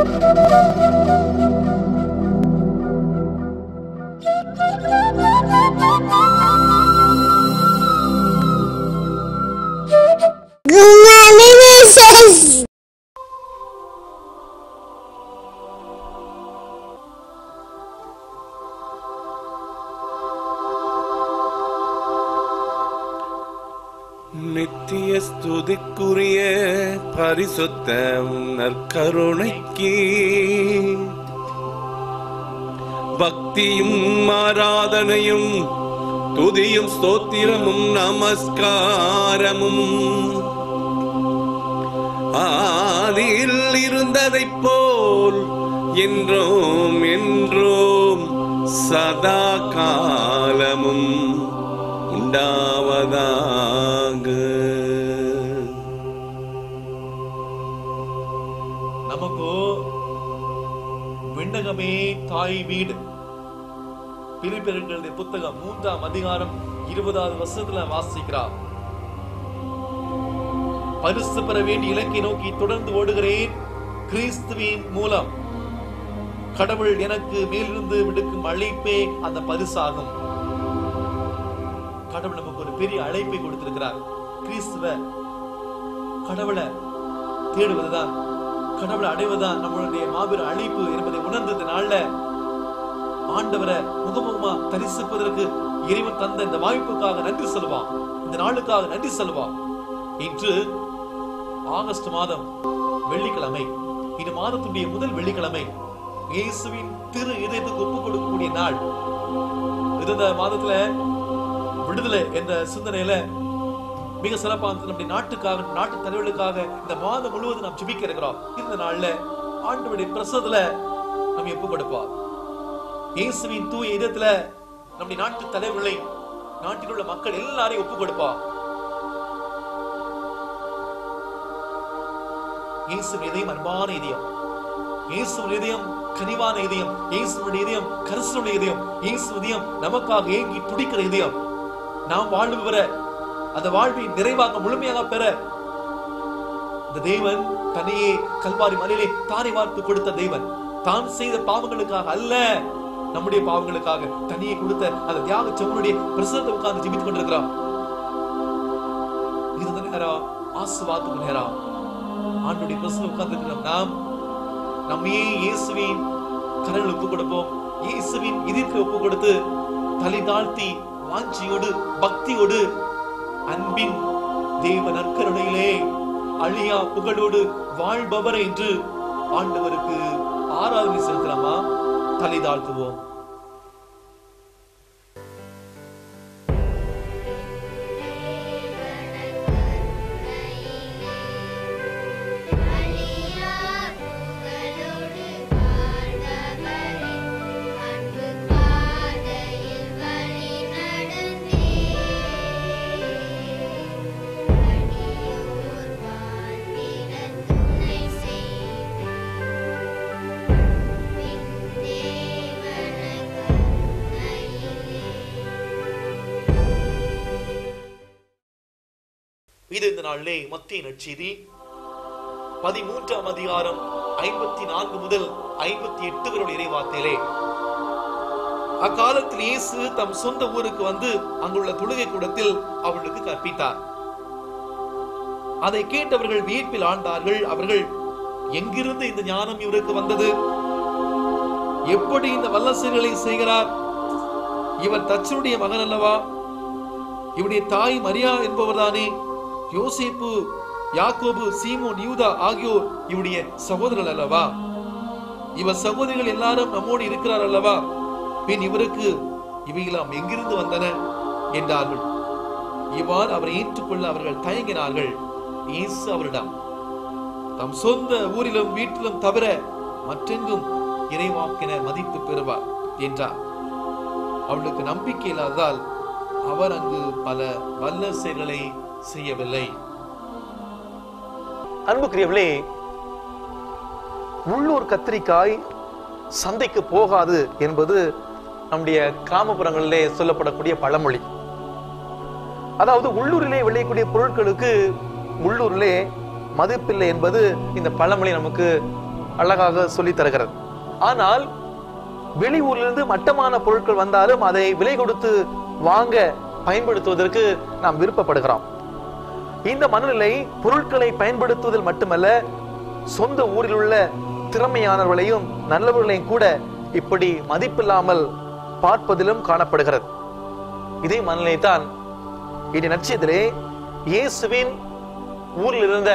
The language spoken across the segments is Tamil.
Gumami நித்திய ஸ்துதிக்குரிய பரிசுத்த நற்கருணைக்கு பக்தியும் ஆராதனையும் துதியும் ஸ்தோத்திரமும் நமஸ்காரமும் ஆதியில் இருந்ததைப் போல் என்றும் என்றும் சதா காலமும் உண்டாவதாக நமக்கு விண்ணகமே தாய் வீடு பிரிப்பெருங்களுடைய புத்தகம் மூன்றாம் அதிகாரம் இருபதாவது வருஷத்துல வாசிக்கிறார் பரிசு பெற வேண்டிய இலக்கை நோக்கி தொடர்ந்து ஓடுகிறேன் கிறிஸ்துவின் மூலம் கடவுள் எனக்கு மேலிருந்து விடுக்கும் அழைப்பே அந்த பரிசாகும் கடவுள் நமக்கு ஒரு பெரிய அழைப்பை கொடுத்திருக்கிறார் கிறிஸ்துவ கடவுளை தேடுவதுதான் கடவுளை அடைவதுதான் நம்மளுடைய மாபெரும் அழைப்பு என்பதை உணர்ந்த இந்த நாள்ல ஆண்டவரை முகமுகமா தரிசிப்பதற்கு இறைவன் தந்த இந்த வாய்ப்புக்காக நன்றி சொல்லுவான் இந்த நாளுக்காக நன்றி சொல்லுவான் இன்று ஆகஸ்ட் மாதம் வெள்ளிக்கிழமை இந்த மாதத்துடைய முதல் வெள்ளிக்கிழமை இயேசுவின் திரு இதயத்துக்கு ஒப்பு கொடுக்கக்கூடிய நாள் இந்த மாதத்துல விடுதலை என்ற சிந்தனையில மிக சிறப்பாக நம்முடைய நாட்டுக்காக நாட்டு தலைவர்களுக்காக இந்த மாதம் முழுவதும் நாம் ஜெபிக்க இருக்கிறோம் இந்த நாள்ல ஆண்டவருடைய பிரசத்துல நம்ம ஒப்பு கொடுப்போம் இயேசுவின் தூய இதயத்துல நம்முடைய நாட்டு தலைவர்களை நாட்டில் உள்ள மக்கள் எல்லாரையும் ஒப்பு கொடுப்போம் இயேசு இதயம் அன்பான இதயம் இயேசு இதயம் கனிவான இதயம் இயேசுடைய இதயம் கரிசனுடைய இதயம் இயேசு இதயம் நமக்காக ஏங்கி துடிக்கிற இதயம் நாம் வாழ்வு பெற அந்த வாழ்வை நிறைவாக முழுமையாக பெற இந்த தேவன் தன்னையே கல்வாரி மலையிலே தாரை வார்த்து கொடுத்த தேவன் தான் செய்த பாவங்களுக்காக அல்ல நம்முடைய பாவங்களுக்காக தனியே கொடுத்த அந்த தியாக செவனுடைய பிரசனத்தை உட்கார்ந்து ஜெபித்துக் கொண்டிருக்கிறோம் இது நேரம் ஆசுவாத்துக்கு நேரம் ஆண்டுடைய பிரசனம் உட்கார்ந்து நாம் நம்மையே இயேசுவின் கரங்கள் ஒப்பு கொடுப்போம் இயேசுவின் இதற்கு ஒப்பு கொடுத்து தலை தாழ்த்தி வாஞ்சியோடு பக்தியோடு அன்பின் தேவ நற்கருணையிலே அழியா புகழோடு வாழ்பவர் என்று ஆண்டவருக்கு ஆராதனை செலுத்தலாமா தலை தாழ்த்துவோம் இது இந்த நாளிலே மத்திய நற்செய்தி பதிமூன்றாம் அதிகாரம் ஐம்பத்தி நான்கு முதல் ஐம்பத்தி எட்டு வரை இறைவார்த்தையிலே அக்காலத்தில் இயேசு தம் சொந்த ஊருக்கு வந்து அங்குள்ள தொழுகை கூடத்தில் அவர்களுக்கு கற்பித்தார் அதை கேட்டவர்கள் வியப்பில் ஆண்டார்கள் அவர்கள் எங்கிருந்து இந்த ஞானம் இவருக்கு வந்தது எப்படி இந்த வல்லசைகளை செய்கிறார் இவர் தச்சனுடைய மகன் அல்லவா இவருடைய தாய் மரியா என்பவர்தானே யோசேப்பு யாக்கோபு சீமோன் யூதா ஆகியோர் இவருடைய சகோதரர் அல்லவா இவர் சகோதரிகள் எல்லாரும் நம்மோடு இருக்கிறார் அல்லவா பின் இவருக்கு இவையெல்லாம் எங்கிருந்து வந்தன என்றார்கள் இவ்வாறு அவரை ஏற்றுக்கொள்ள அவர்கள் தயங்கினார்கள் இயேசு அவரிடம் தம் சொந்த ஊரிலும் வீட்டிலும் தவிர மற்றெங்கும் இறைவாக்கின மதிப்பு பெறுவார் என்றார் அவளுக்கு நம்பிக்கை இல்லாததால் அவர் அங்கு பல வல்ல செயல்களை செய்யவில்லை அன்புக்குரியவர்களே உள்ளூர் கத்திரிக்காய் சந்தைக்கு போகாது என்பது நம்முடைய கிராமப்புறங்களிலே சொல்லப்படக்கூடிய பழமொழி அதாவது உள்ளூரிலே விளையக்கூடிய பொருட்களுக்கு உள்ளூரிலே மதிப்பில்லை என்பது இந்த பழமொழி நமக்கு அழகாக சொல்லி தருகிறது ஆனால் வெளியூரிலிருந்து மட்டமான பொருட்கள் வந்தாலும் அதை விலை கொடுத்து வாங்க பயன்படுத்துவதற்கு நாம் விருப்பப்படுகிறோம் இந்த மனநிலை பொருட்களை பயன்படுத்துவதில் மட்டுமல்ல சொந்த ஊரில் உள்ள திறமையானவர்களையும் நல்லவர்களையும் கூட இப்படி மதிப்பில்லாமல் பார்ப்பதிலும் காணப்படுகிறது இதே மனநிலை தான் இடி நட்சத்திரே இயேசுவின் ஊரில் இருந்த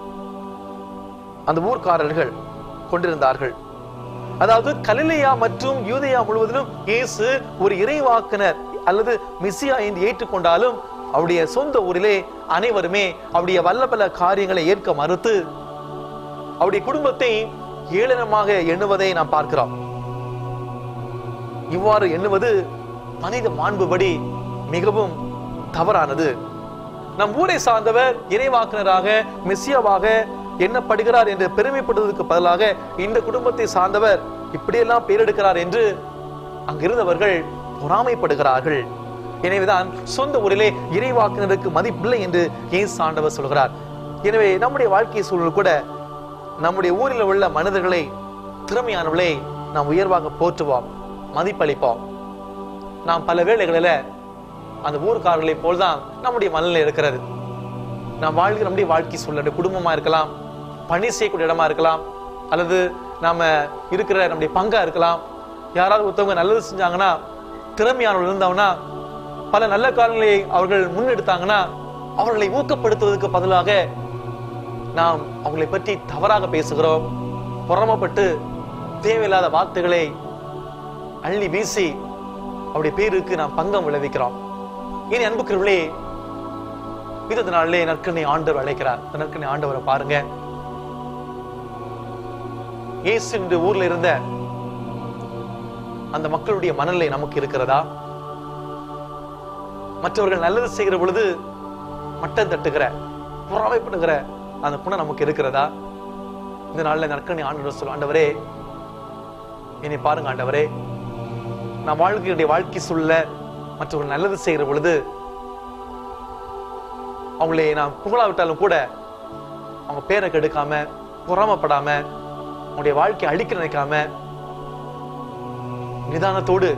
அந்த ஊர்க்காரர்கள் கொண்டிருந்தார்கள் அதாவது கலிலேயா மற்றும் யூதேயா முழுவதிலும் இயேசு ஒரு இறைவாக்கினர் அல்லது மிசியா என்று ஏற்றுக்கொண்டாலும் அவருடைய சொந்த ஊரிலே அனைவருமே அவருடைய வல்ல பல காரியங்களை ஏற்க மறுத்து அவருடைய குடும்பத்தை ஏளனமாக எண்ணுவதை நாம் பார்க்கிறோம் இவ்வாறு எண்ணுவது மனித மாண்புபடி மிகவும் தவறானது நம் ஊரை சார்ந்தவர் இறைவாக்கினராக மெஸ்ஸியாவாக எண்ணப்படுகிறார் என்று பெருமைப்படுவதற்கு பதிலாக இந்த குடும்பத்தை சார்ந்தவர் இப்படியெல்லாம் பேரெடுக்கிறார் என்று அங்கிருந்தவர்கள் பொறாமைப்படுகிறார்கள் எனவேதான் சொந்த ஊரிலே இறைவாக்கினருக்கு மதிப்பில்லை என்று இயேசு ஆண்டவர் சொல்கிறார் எனவே நம்முடைய வாழ்க்கை சூழல் கூட நம்முடைய ஊரில் உள்ள மனிதர்களை திறமையானவர்களை நாம் உயர்வாக போற்றுவோம் மதிப்பளிப்போம் நாம் பல வேளைகளில அந்த ஊர்க்காரர்களை போல்தான் நம்முடைய மனநிலை இருக்கிறது நாம் வாழ்கிற நம்முடைய வாழ்க்கை சூழல் குடும்பமா இருக்கலாம் பணி செய்யக்கூடிய இடமா இருக்கலாம் அல்லது நாம இருக்கிற நம்முடைய பங்கா இருக்கலாம் யாராவது ஒருத்தவங்க நல்லது செஞ்சாங்கன்னா திறமையானவர்கள் இருந்தாங்கன்னா பல நல்ல காரியங்களை அவர்கள் முன்னெடுத்தாங்கன்னா அவர்களை ஊக்கப்படுத்துவதற்கு பதிலாக நாம் அவங்களை பற்றி தவறாக பேசுகிறோம் பொறாமப்பட்டு தேவையில்லாத வார்த்தைகளை அள்ளி வீசி அவருடைய பேருக்கு நாம் பங்கம் விளைவிக்கிறோம் இனி அன்புக்குரியவர்களே இந்த நாளிலே நற்கனை ஆண்டவர் அழைக்கிறார் இந்த நற்கனை ஆண்டவரை பாருங்க இயேசு இந்த ஊர்ல இருந்த அந்த மக்களுடைய மனநிலை நமக்கு இருக்கிறதா மற்றவர்கள் நல்லது செய்கிற பொழுது மட்டம் தட்டுகிற பொறாமைப்படுகிற அந்த குணம் நமக்கு இருக்கிறதா இந்த நாள்ல நற்கனை ஆண்டவர் சொல்ல ஆண்டவரே என்னை பாருங்க ஆண்டவரே நான் வாழ்க்கையுடைய வாழ்க்கை சூழல மற்றவர்கள் நல்லது செய்கிற பொழுது அவங்களை நான் புகழாவிட்டாலும் கூட அவங்க பேரை கெடுக்காம பொறாமப்படாம அவங்களுடைய வாழ்க்கையை அழிக்க நினைக்காம நிதானத்தோடு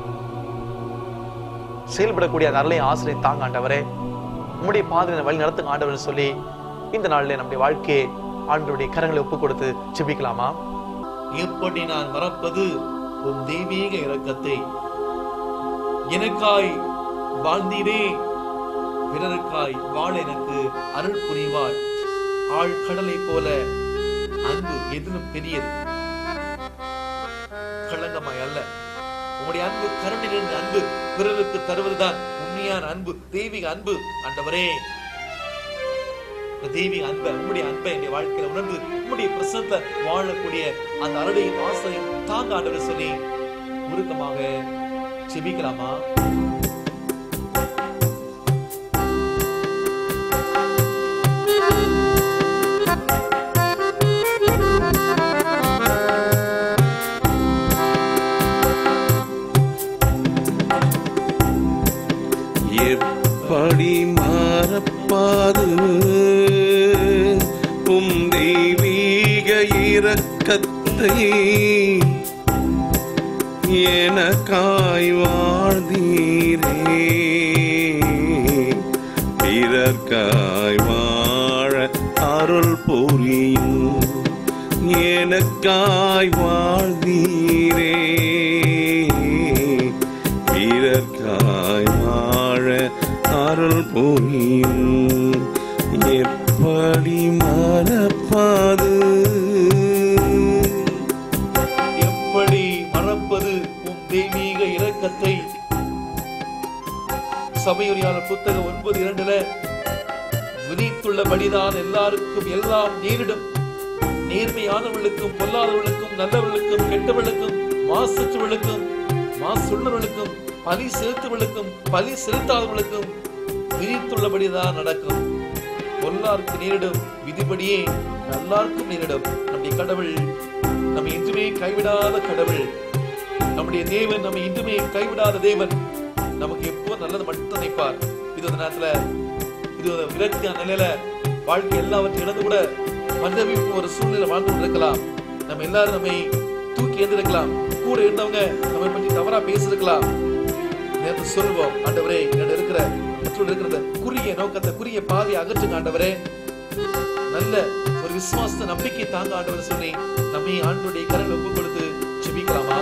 செயல்படக்கூடிய அந்த அருளை ஆசிரியை தாங்க ஆண்டவரே உம்முடைய பாதையை வழி நடத்துங்க ஆண்டவர் சொல்லி இந்த நாளில் நம்முடைய வாழ்க்கையை ஆண்டவருடைய கரங்களை ஒப்பு கொடுத்து ஜெபிக்கலாமா எப்படி நான் மறப்பது உம் தெய்வீக இரக்கத்தை எனக்காய் வாழ்ந்தீரே பிறருக்காய் வாழ எனக்கு அருள் புரிவாய் ஆழ்கடலை போல அன்பு எதிலும் பெரியது களங்கமாய் அல்ல உம்முடைய அன்பு கருணையிலிருந்து அன்பு பிறருக்கு தருவதுதான் உண்மையான அன்பு தெய்வீக அன்பு ஆண்டவரே இந்த தெய்வீக அன்பை உம்முடைய அன்பை என்னுடைய வாழ்க்கையில உணர்ந்து உம்முடைய பிரசத்தை வாழக்கூடிய அந்த அருளையும் ஆசையும் தாங்க ஆண்டவர் சொல்லி உருக்கமாக செபிக்கலாமா எப்படி மறப்பாது உம் தெய்வீக இரக்கத்தை எனக்காய் வாழ்ந்தீரே பிறர்க்காய் வாழ அருள் புரியும் எனக்காய் வாழ்ந்தீரே பிறர்க்காய் வாழ அருள் புரியும் எப்படி மறப்பாது எப்படி மறப்பது உம் தெய்வீக இரக்கத்தை சபையுரியாளர் புத்தகம் ஒன்பது இரண்டுல விதித்துள்ளபடிதான் எல்லாருக்கும் எல்லாம் நேரிடும் நேர்மையானவர்களுக்கும் பொல்லாதவர்களுக்கும் நல்லவர்களுக்கும் கெட்டவர்களுக்கும் மாசற்றவர்களுக்கும் மாசுள்ளவர்களுக்கும் பலி செலுத்தவர்களுக்கும் பலி செலுத்தாதவர்களுக்கும் விதித்துள்ளபடிதான் நடக்கும் பொல்லாருக்கு நேரிடும் விதிபடியே நல்லாருக்கும் நேரிடும் நம்முடைய கடவுள் நம்மை இன்றுமே கைவிடாத கடவுள் நம்முடைய தேவன் நம்மை இன்றுமே கைவிடாத தேவன் நமக்கு எப்போ நல்லது மட்டும் நினைப்பார் இது அந்த நேரத்துல இது ஒரு விரக்தியான நிலையில வாழ்க்கை எல்லாவற்றையும் இழந்து கூட மன்னவிப்பு ஒரு சூழ்நிலை வாழ்ந்து கொண்டிருக்கலாம் நம்ம எல்லாரும் நம்மை தூக்கி எந்திருக்கலாம் கூட இருந்தவங்க நம்மை பற்றி தவறா பேசிருக்கலாம் நேற்று சொல்லுவோம் ஆண்டவரே என்னோட இருக்கிற மற்றவர்கள் இருக்கிற குறுகிய நோக்கத்தை குறுகிய பாதையை அகற்றுங்க ஆண்டவரே நல்ல ஒரு விசுவாச நம்பிக்கை தாங்க ஆண்டவர் சொல்லி நம்மை ஆண்டுடைய கரங்கள் ஒப்பு கொடுத்து ஜெபிக்கலாமா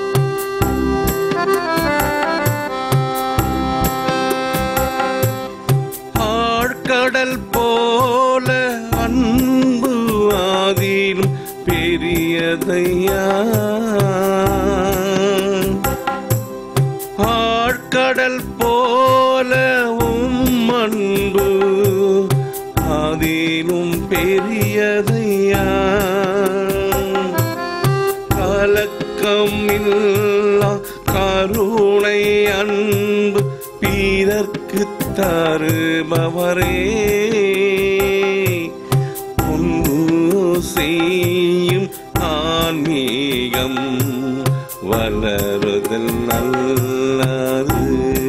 ஆழ்கடல் போல அன்பு ஆதிலும் பெரியதையா ஆழ்கடல் போல உம் அன்பு ஆதிலும் பெரியதையா கலக்கமில்லா கருணை அன்பு பிறர்க்கு தருபவரே முன்பு செய்யும் ஆன்மீகம் வளருதல் நல்லது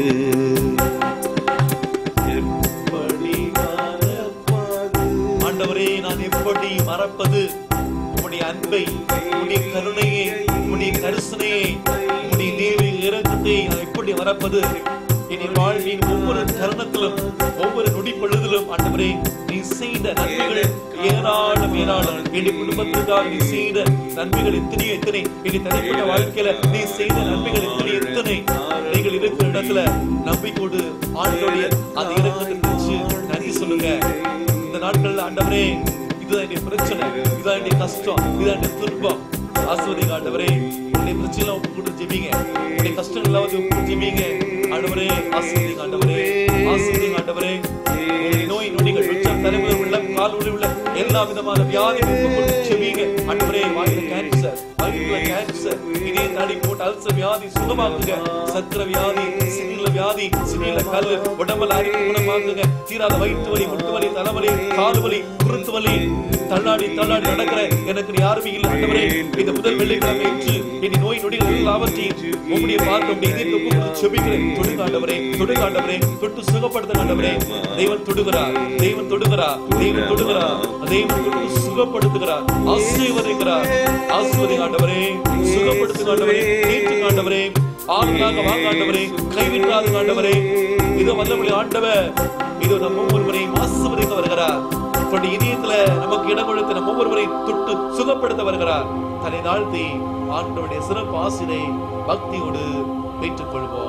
எப்படி மறப்பது? ஆண்டவரே நான் எப்படி மறப்பது உம்முடைய அன்பை உம்முடைய கருணையை உம்முடைய கரிசனையை உம்முடைய தேவை இறக்கத்தை நான் எப்படி மறப்பது என் வாழ்வின் ஒவ்வொரு தருணத்திலும் ஒவ்வொரு நொடி பொழுதிலும் ஆண்டவரே நீ செய்த நன்மைகள் ஏராளம் ஏராளம் என் குடும்பத்திற்காக நீ செய்த நன்மைகள் எத்தனை எத்தனை என் தனிப்பட்ட வாழ்க்கையில நீ செய்த நன்மைகள் எத்தனை எத்தனை நீங்கள் இருக்கிற இடத்துல நம்பிக்கோடு ஆண்டோடைய அந்த இறக்கத்தை நினைச்சு நன்றி சொல்லுங்க இந்த நாட்கள்ல ஆண்டவரே இதுதான் என்னுடைய பிரச்சனை இதுதான் என்னுடைய கஷ்டம் இதுதான் என்னுடைய துன்பம் ஆஸ்வதிங்க ஆண்டவரே உங்களுடைய பிரச்சனை ஒப்பு கொடுத்து ஜெபிங்க உங்களுடைய கஷ்டங்கள் வந்து ஒப்பு கொடுத்து ஜெபிங்க ஆண்டவரே ஆஸ்வதிங்க ஆண்டவரே ஆஸ்வதிங்க ஆண்டவரே உங்களுடைய நோய் நொடிகள் உச்சம் தலைமுறை உள்ள கால் உள்ள உள்ள எல்லா விதமான வியாதி ஒப்பு கொடுத்து ஜெபிங்க ஆண்டவரே வாயில கேன்சர் வயிற்றுல கேன்சர் இதே நாடி போட்டு அல்சர் வியாதி சுகமாக்குங்க சக்கர வியாதி சினில வியாதி சினில கல் உடம்புல அரிப்பு குணமாக்குங்க தீராத வயிற்று வலி முட்டு வலி தலைவலி கால் வலி குருத்து வலி தள்ளாடி தள்ளாடி நடக்கிற எனக்கு யாருமே இல்லை ஆண்டவரே இந்த முதல் வெள்ளிக்கிழமை இன்று என் நோய் நொடிகள் எல்லாவற்றையும் உம்முடைய பார்க்க உடைய இதயத்தை ஒப்பு கொடுத்து ஜெபிக்கிறேன் தொடுங்க ஆண்டவரே தொடுங்க ஆண்டவரே தொட்டு சுகப்படுத்துங்க ஆண்டவரே தெய்வன் தொடுகிறார் தெய்வன் தொடுகிறார் தெய்வன் தொடுகிறார் தெய்வன் தொட்டு சுகப்படுத்துகிறார் ஆசீர்வதிக்கிறார் ஆசீர்வதி ஆண்டவரே சுகப்படுத்துங்க ஆண்டவரே நீட்டுங்க ஆண்டவரே ஆளுக்காக வாங்க ஆண்டவரே கைவிட்டாது ஆண்டவரே இதோ வல்லபடி ஆண்டவர் இதோ நம் ஒவ்வொருவரையும் ஆசீர்வதிக்க வருகிறார் தன்னுடைய இதயத்துல நமக்கு இடம் கொடுத்து நம் ஒவ்வொருவரையும் தொட்டு சுகப்படுத்த வருகிறார் தன்னை தாழ்த்தி ஆண்டவருடைய சிறப்பு ஆசிரை பக்தியோடு பெற்றுக் கொள்வோம்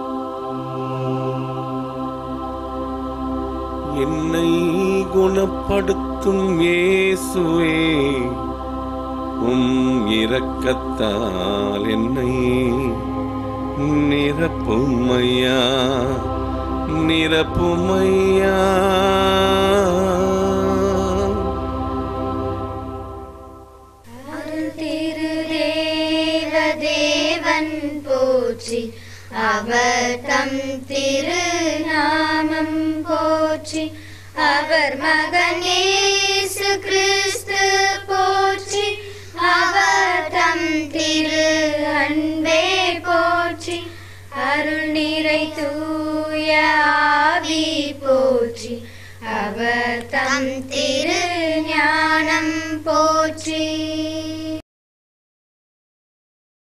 என்னை குணப்படுத்தும் இயேசுவே உம் இரக்கத்தால் என்னை நிரப்புமையா நிரப்புமையா திருதேவதேவன் போற்றி அவர் தம் திருநாமம் போற்றி அவர் மகன் இயேசு கிறிஸ்து போற்றி அவர் தம் திரு அன்பே போற்றி அருள்